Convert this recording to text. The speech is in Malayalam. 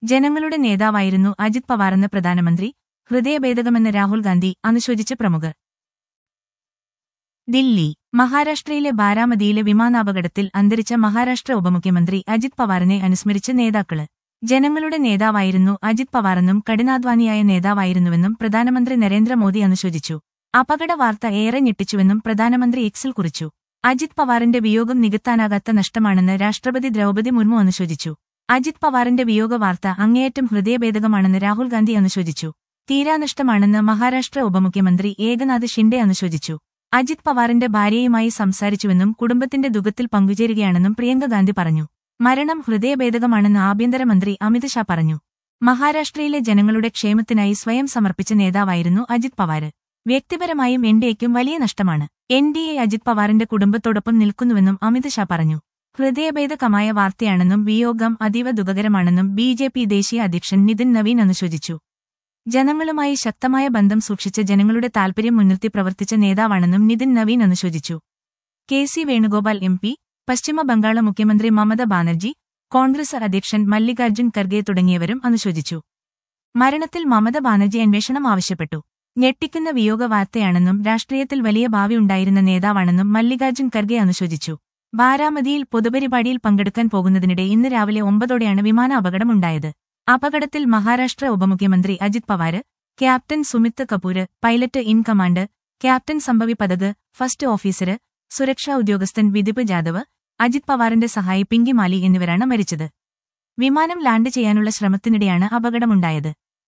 ജനങ്ങളുടെ നേതാവായിരുന്നു അജിത് പവാറെന്ന് പ്രധാനമന്ത്രി ഹൃദയഭേദകമെന്ന് രാഹുൽ ഗാന്ധി അനുശോചിച്ച് പ്രമുഖർ ദില്ലി മഹാരാഷ്ട്രയിലെ ബാരാമതിയിലെ വിമാനാപകടത്തിൽ അന്തരിച്ച മഹാരാഷ്ട്ര ഉപമുഖ്യമന്ത്രി അജിത് പവാറിനെ അനുസ്മരിച്ച് നേതാക്കള് ജനങ്ങളുടെ നേതാവായിരുന്നു അജിത് പവാറെന്നും കഠിനാധ്വാനിയായ നേതാവായിരുന്നുവെന്നും പ്രധാനമന്ത്രി നരേന്ദ്രമോദി അനുശോചിച്ചു അപകട വാർത്ത ഏറെ ഞെട്ടിച്ചുവെന്നും പ്രധാനമന്ത്രി എക്സിൽ കുറിച്ചു അജിത് പവാറിന്റെ വിയോഗം നികത്താനാകാത്ത നഷ്ടമാണെന്ന് രാഷ്ട്രപതി ദ്രൗപദി മുർമു അനുശോചിച്ചു അജിത് പവാറിന്റെ വിയോഗ വാർത്ത അങ്ങേയറ്റം ഹൃദയഭേദകമാണെന്ന് രാഹുൽ ഗാന്ധി അനുശോചിച്ചു തീരാനഷ്ടമാണെന്ന് മഹാരാഷ്ട്ര ഉപമുഖ്യമന്ത്രി ഏകനാഥ് ഷിൻഡെ അനുശോചിച്ചു അജിത് പവാറിന്റെ ഭാര്യയുമായി സംസാരിച്ചുവെന്നും കുടുംബത്തിന്റെ ദുഃഖത്തിൽ പങ്കുചേരുകയാണെന്നും പ്രിയങ്ക ഗാന്ധി പറഞ്ഞു മരണം ഹൃദയഭേദകമാണെന്ന് ആഭ്യന്തരമന്ത്രി അമിത് ഷാ പറഞ്ഞു മഹാരാഷ്ട്രയിലെ ജനങ്ങളുടെ ക്ഷേമത്തിനായി സ്വയം സമർപ്പിച്ച നേതാവായിരുന്നു അജിത് പവാര് വ്യക്തിപരമായും എൻ ഡി എക്കും വലിയ നഷ്ടമാണ് എൻ ഡി എ അജിത് പവാറിന്റെ കുടുംബത്തോടൊപ്പം നിൽക്കുന്നുവെന്നും അമിത് ഷാ പറഞ്ഞു ഹൃദയഭേദകമായ വാർത്തയാണെന്നും വിയോഗം അതീവ ദുഃഖകരമാണെന്നും ബി ജെ പി ദേശീയ അധ്യക്ഷൻ നിതിൻ നവീൻ അനുശോചിച്ചു ജനങ്ങളുമായി ശക്തമായ ബന്ധം സൂക്ഷിച്ച് ജനങ്ങളുടെ താൽപര്യം മുൻനിർത്തി പ്രവർത്തിച്ച നേതാവാണെന്നും നിതിൻ നവീൻ അനുശോചിച്ചു K C Venugopal M P പശ്ചിമ ബംഗാള മുഖ്യമന്ത്രി മമത ബാനർജി കോൺഗ്രസ് അധ്യക്ഷൻ മല്ലികാർജ്ജുൻ ഖർഗെ തുടങ്ങിയവരും അനുശോചിച്ചു മരണത്തിൽ മമത ബാനർജി അന്വേഷണം ആവശ്യപ്പെട്ടു ഞെട്ടിക്കുന്ന വിയോഗ വാർത്തയാണെന്നും രാഷ്ട്രീയത്തിൽ വലിയ ഭാവിയുണ്ടായിരുന്ന നേതാവാണെന്നും മല്ലികാർജ്ജുൻ ഖർഗെ അനുശോചിച്ചു ബാരാമതിയിൽ പൊതുപരിപാടിയിൽ പങ്കെടുക്കാൻ പോകുന്നതിനിടെ ഇന്ന് രാവിലെ ഒമ്പതോടെയാണ് വിമാന അപകടമുണ്ടായത് അപകടത്തിൽ മഹാരാഷ്ട്ര ഉപമുഖ്യമന്ത്രി Ajit Pawar captain Sumit Kapoor pilot in command captain Sambhavi Pathak first officer സുരക്ഷാ ഉദ്യോഗസ്ഥൻ വിദിപ് ജാദവ് അജിത് പവാറിന്റെ സഹായി പിങ്കി മാലി എന്നിവരാണ് മരിച്ചത് വിമാനം ലാൻഡ് ചെയ്യാനുള്ള ശ്രമത്തിനിടെയാണ് അപകടമുണ്ടായത്